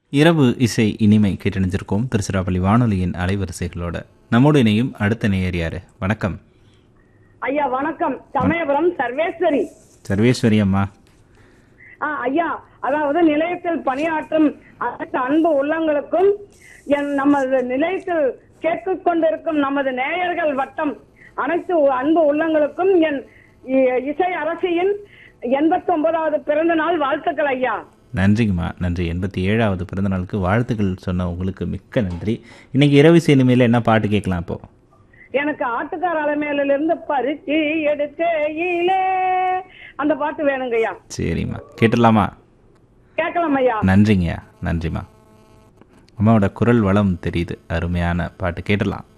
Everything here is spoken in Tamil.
இரவு இசை இனிமை கேட்டணிஞ்சிருக்கோம் திருச்சிராப்பள்ளி வானொலியின் அலைவரிசைகளோட நம்மோடு இணையும் அடுத்த நேயர் யாரு வணக்கம் ஐயா வணக்கம் சமயபுரம் சர்வேஸ்வரி சர்வேஸ்வரி அம்மா ஆ ஐயா அதாவது நிலையத்தில் பணியாற்றும் அனைத்து அன்பு உள்ளங்களுக்கும் என் நமது நிலையத்தில் கேட்டுக் கொண்டிருக்கும் நமது நேயர்கள் வட்டம் அனைத்து அன்பு உள்ளங்களுக்கும் என் இ- இசை அரசியின் எண்பத்தி ஒன்பதாவது பிறந்த நாள் வாழ்த்துக்கள் ஐயா நன்றிங்கம்மா நன்றி எண்பத்தி ஏழாவது பிறந்தநாளுக்கு வாழ்த்துக்கள் சொன்ன உங்களுக்கு மிக்க நன்றி இன்னைக்கு இரவு இசை இனிமையில் என்ன பாட்டு கேட்கலாம் இப்போ எனக்கு ஆட்டுக்கார அலைமையிலிருந்து பருத்தி எடுக்கையிலே அந்த பாட்டு வேணுங்க ஐயா சரிம்மா கேட்டுடலாமா கேட்கலாம் ஐயா நன்றிங்கய்யா நன்றிம்மா அம்மாவோட குரல் வளம் தெரியுது அருமையான பாட்டு கேட்டுடலாம்